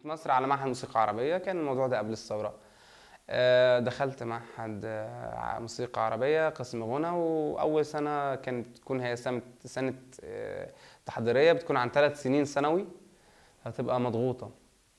مصر على معهد موسيقى عربية كان الموضوع ده قبل الثورة آه، دخلت معهد آه، موسيقى عربية قسم غنى وأول سنة كانت تكون هي سنة سنة آه، تحضيرية بتكون عن ثلاث سنين ثانوي هتبقى مضغوطة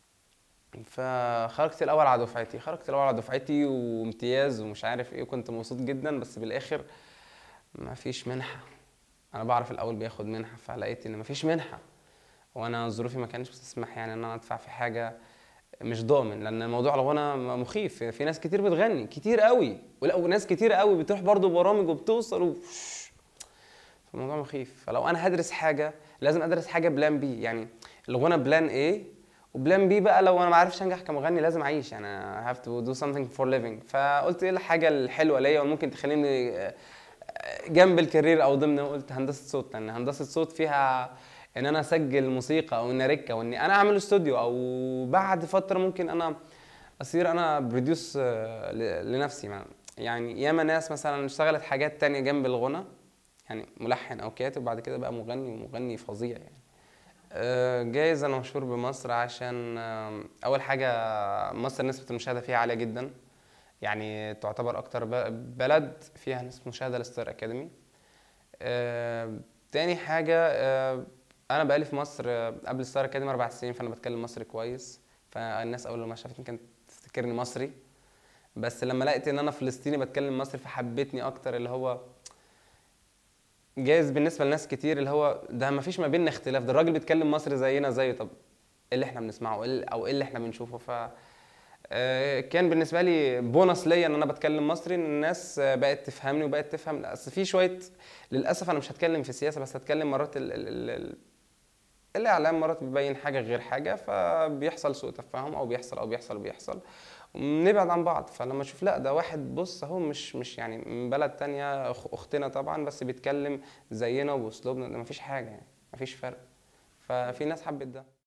فخرجت الأول على دفعتي خرجت الأول على دفعتي وامتياز ومش عارف إيه وكنت مبسوط جدا بس بالآخر ما فيش منحة أنا بعرف الأول بياخد منحة فلقيت إن ما فيش منحة وانا ظروفي ما كانتش بتسمح يعني ان انا ادفع في حاجه مش ضامن لان موضوع الغنى مخيف في ناس كتير بتغني كتير قوي ولا وناس كتير قوي بتروح برضو برامج وبتوصل و... فالموضوع مخيف فلو انا هدرس حاجه لازم ادرس حاجه بلان بي يعني الغنى بلان ايه وبلان بي بقى لو انا ما عرفش انجح كمغني لازم اعيش يعني I have to do something for living فقلت ايه الحاجه الحلوه ليا وممكن تخليني جنب الكارير او ضمن قلت هندسه صوت لان هندسه صوت فيها ان انا اسجل موسيقى او ان اركه او اني انا اعمل استوديو او بعد فتره ممكن انا اصير انا بروديوس لنفسي يعني ياما ناس مثلا اشتغلت حاجات تانية جنب الغنى يعني ملحن او كاتب بعد كده بقى مغني ومغني فظيع يعني جايز انا مشهور بمصر عشان اول حاجه مصر نسبه المشاهده فيها عاليه جدا يعني تعتبر اكتر بلد فيها نسبه مشاهده للستار اكاديمي تاني حاجه انا بقالي في مصر قبل ستار اكاديمي اربع سنين فانا بتكلم مصري كويس فالناس اول ما شافتني كانت تفتكرني مصري بس لما لقيت ان انا فلسطيني بتكلم مصري فحبتني اكتر اللي هو جايز بالنسبه لناس كتير اللي هو ده ما فيش ما بيننا اختلاف ده الراجل بيتكلم مصري زينا زيه طب ايه اللي احنا بنسمعه او ايه اللي احنا بنشوفه ف كان بالنسبه لي بونص ليا ان انا بتكلم مصري ان الناس بقت تفهمني وبقت تفهم اصل في شويه للاسف انا مش هتكلم في السياسه بس هتكلم مرات ال ال ال الاعلام مرات بيبين حاجه غير حاجه فبيحصل سوء تفاهم او بيحصل او بيحصل وبيحصل ونبعد عن بعض فلما اشوف لا ده واحد بص اهو مش مش يعني من بلد تانية اختنا طبعا بس بيتكلم زينا وباسلوبنا ده مفيش حاجه يعني مفيش فرق ففي ناس حبت ده